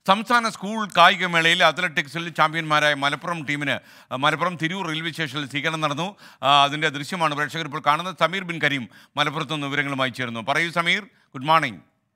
സംസ്ഥാന സ്കൂൾ കായികമേളയിൽ അത്ലറ്റിക്സിൽ ചാമ്പ്യന്മാരായ മലപ്പുറം ടീമിന് അഹ്, മലപ്പുറം തിരൂർ റെയിൽവേ സ്റ്റേഷനിൽ സ്വീകരണം നടന്നു ആ, അതിന്റെ ദൃശ്യമാണ് പ്രേക്ഷകർ ഇപ്പോൾ കാണുന്നത് സമീർ ബിൻ കരീം മലപ്പുറത്ത് നിന്ന് വിവരങ്ങളുമായി ചേരുന്നു പറയൂ Sameer good morning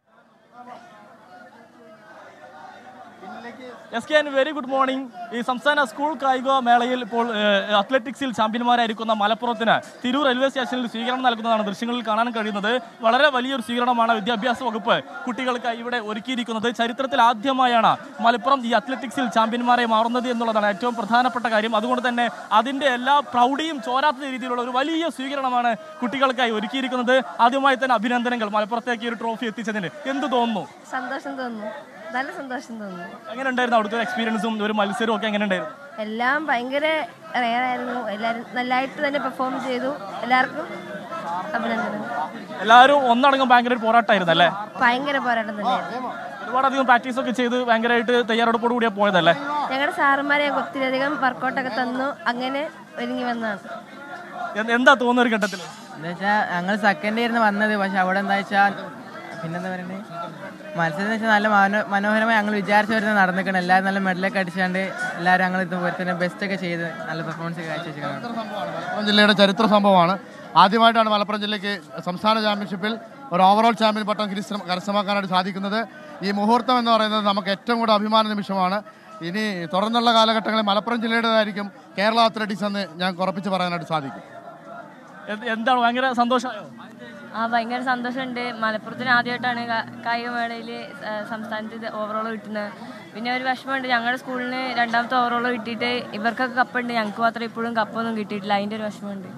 S K N very good morning ഈ സംസ്ഥാന സ്കൂൾ കായിക മേളയിൽ ഇപ്പോൾ ഏഹ്, അത്ലറ്റിക്സിൽ ചാമ്പ്യന്മാരായിരിക്കുന്ന മലപ്പുറത്തിന് തിരൂർ റെയിൽവേ സ്റ്റേഷനിൽ സ്വീകരണം നൽകുന്നതാണ് ദൃശ്യങ്ങളിൽ കാണാൻ കഴിയുന്നത് വളരെ വലിയൊരു സ്വീകരണമാണ് വിദ്യാഭ്യാസ വകുപ്പ് കുട്ടികൾക്കായി ഇവിടെ ഒരുക്കിയിരിക്കുന്നത് ചരിത്രത്തിൽ ആദ്യമായാണ് മലപ്പുറം ഈ അത്ലറ്റിക്സിൽ ചാമ്പ്യന്മാരെ മാറുന്നത് എന്നുള്ളതാണ് ഏറ്റവും പ്രധാനപ്പെട്ട കാര്യം അതുകൊണ്ട് തന്നെ അതിന്റെ എല്ലാ പ്രൗഢിയും ചോരാത്ത രീതിയിലുള്ള ഒരു വലിയ സ്വീകരണമാണ് കുട്ടികൾക്കായി ഒരുക്കിയിരിക്കുന്നത് ആദ്യമായി തന്നെ അഭിനന്ദനങ്ങൾ മലപ്പുറത്തേക്ക് ഈ ഒരു ട്രോഫി എത്തിച്ചതിന് എന്ത് തോന്നുന്നു സന്തോഷം തോന്നുന്നു നല്ല സന്തോഷം തോന്നുന്നു എങ്ങനെ ഉണ്ടായിരുന്നു അവിടുത്തെ എക്സ്പീരിയൻസും ഒരു മത്സരവും ഒക്കെ എങ്ങനെ ഉണ്ടായിരുന്നു എല്ലാം ഭയങ്കര റെയറായിരുന്നു എല്ലാവരും നല്ലതായിട്ട് തന്നെ പെർഫോം ചെയ്തു എല്ലാവർക്കും അഭിനന്ദനം എല്ലാവരും ഒന്നടങ്കം ഭയങ്കര ഒരു പോരാട്ടമായിരുന്നു അല്ലേ ഭയങ്കര പോരാട്ടം തന്നെയായിരുന്നു ഒരുപാടധികം പ്രാക്ടീസ് ഒക്കെ ചെയ്ത് ഭയങ്കരമായിട്ട് തയ്യാറെടുപ്പോട് കൂടിയാ പോയതല്ലേ ഞങ്ങളുടെ സാറുമാരെ ഞങ്ങൾക്ക് ഒത്തിരിയധികം വർക്കൗട്ടൊക്കെ തന്നു അങ്ങനെ ഒരുങ്ങി വന്നതാണ് എന്ത്- എന്താ തോന്നുന്ന ഒരു ഘട്ടത്തിൽ എന്താ വെച്ചാൽ ഞങ്ങൾ സെക്കൻഡ് ഇയറിന് വന്നത് പക്ഷെ അവിടെ എന്താ വെച്ചാൽ പിന്നെന്താ പറയണ്ടേ മത്സരം എന്ന് വെച്ചാൽ നല്ല മനോ മനോഹരമായി ഞങ്ങൾ വിചാരിച്ച വരുന്നത് നടന്നിക്കണം എല്ലാവരും നല്ല മെഡലൊക്കെ അടിച്ചാണ്ട് എല്ലാവരും ഞങ്ങൾ ഇതുപോലെ തന്നെ ബെസ്റ്റ് ഒക്കെ ചെയ്ത് നല്ല പെർഫോമൻസ് കാഴ്ചവെച്ചിരിക്കണം മലപ്പുറം ജില്ലയുടെ ചരിത്ര സംഭവമാണ് ആദ്യമായിട്ടാണ് മലപ്പുറം ജില്ലയ്ക്ക് സംസ്ഥാന ചാമ്പ്യൻഷിപ്പിൽ ഒരു ഓവറോൾ ചാമ്പ്യൻ പട്ടം കരസ്ഥ- കരസ്ഥമാക്കാനായിട്ട് സാധിക്കുന്നത് ഈ മുഹൂർത്തം എന്ന് പറയുന്നത് നമുക്ക് ഏറ്റവും കൂടുതൽ അഭിമാന നിമിഷമാണ് ഇനി തുടർന്നുള്ള കാലഘട്ടങ്ങളിൽ മലപ്പുറം ജില്ലയുടേതായിരിക്കും കേരള അത്ലറ്റിക്സ് എന്ന് ഞാൻ ഉറപ്പിച്ച് പറയാനായിട്ട് സാധിക്കും എന്ത്- എന്താണ് ഭയങ്കര സന്തോഷമായോ ആ ഭയങ്കര സന്തോഷമുണ്ട് മലപ്പുറത്തിന് ആദ്യമായിട്ടാണ് കാ- കായികമേളയിൽ സംസ്ഥാനത്ത് ഇത് ഓവറോൾ കിട്ടുന്നത് പിന്നെ ഒരു വിഷമമുണ്ട് ഞങ്ങളുടെ സ്കൂളിന് രണ്ടാമത്തെ ഓവറോൾ കിട്ടിയിട്ട് ഇവർക്കൊക്കെ കപ്പുണ്ട് ഞങ്ങൾക്ക് മാത്രം ഇപ്പോഴും കപ്പൊന്നും കിട്ടിയിട്ടില്ല അതിൻ്റെ ഒരു വിഷമമുണ്ട്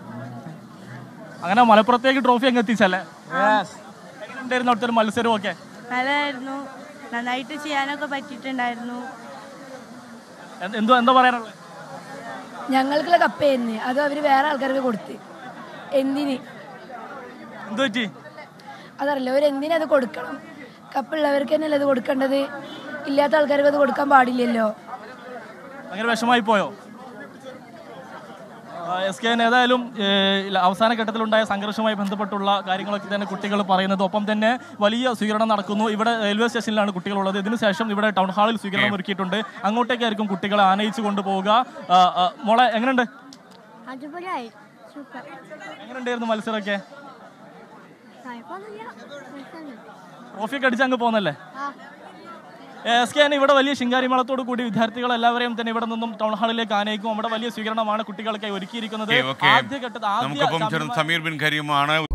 അങ്ങനെ മലപ്പുറത്തേക്ക് ട്രോഫി അങ്ങ് എത്തിച്ചല്ലേ എങ്ങനെ ഉണ്ടായിരുന്നു അവിടുത്തെ ഒരു മത്സരവും ഒക്കെ നല്ലതായിരുന്നു നന്നായിട്ട് ചെയ്യാനൊക്കെ പറ്റിയിട്ടുണ്ടായിരുന്നു എന്ത്- എന്തോ എന്താ പറയാനുള്ളത് ഞങ്ങൾക്കുള്ള കപ്പയായിരുന്നു അത് അവർ വേറെ ആൾക്കാർക്ക് കൊടുത്ത് എന്തിന് എന്ത് പറ്റി അതറിയില്ല അവർ എന്തിനത് കൊടുക്കണം കപ്പുള്ളവർക്ക് തന്നെയല്ലേ അത് കൊടുക്കേണ്ടത് ഇല്ലാത്ത ആൾക്കാർക്ക് അത് കൊടുക്കാൻ പാടില്ലല്ലോ ഭയങ്കര വിഷമായി പോയോ എസ് കെ ഏതായാലും ഏഹ്, ഇല്ല, അവസാന ഘട്ടത്തിലുണ്ടായ സംഘർഷവുമായി ബന്ധപ്പെട്ടുള്ള കാര്യങ്ങളൊക്കെ തന്നെ കുട്ടികൾ പറയുന്നത് ഒപ്പം തന്നെ വലിയ സ്വീകരണം നടക്കുന്നു ഇവിടെ റെയിൽവേ സ്റ്റേഷനിലാണ് കുട്ടികളുള്ളത് ഇതിനുശേഷം ഇവിടെ ടൗൺ ഹാളിൽ സ്വീകരണം ഒരുക്കിയിട്ടുണ്ട് അങ്ങോട്ടേക്കായിരിക്കും കുട്ടികളെ ആനയിച്ചു കൊണ്ടുപോവുക ആ, ആ, മോളെ എങ്ങനെയുണ്ട് അടിപൊളിയായി സൂപ്പർ എങ്ങനെയുണ്ടായിരുന്നു മത്സരമൊക്കെ ട്രോഫിയൊക്കെ അടിച്ച് അങ്ങ് പോന്നല്ലേ എസ് കെ ഇവിടെ വലിയ ശിങ്കാരിമേളത്തോടു കൂടി വിദ്യാർത്ഥികൾ എല്ലാവരെയും തന്നെ ഇവിടെ നിന്നും ടൗൺ ഹാളിലേക്ക് ആനയിക്കും അവിടെ വലിയ സ്വീകരണമാണ് കുട്ടികൾക്കായി ഒരുക്കിയിരിക്കുന്നത് ഓക്കെ ആദ്യ ഘട്ടത്തിൽ ആദ്യ നമുക്കൊപ്പം ചേർന്ന് ചാമ്പ്യന്മാർ- സമീർ ബിൻ കരീമാണ്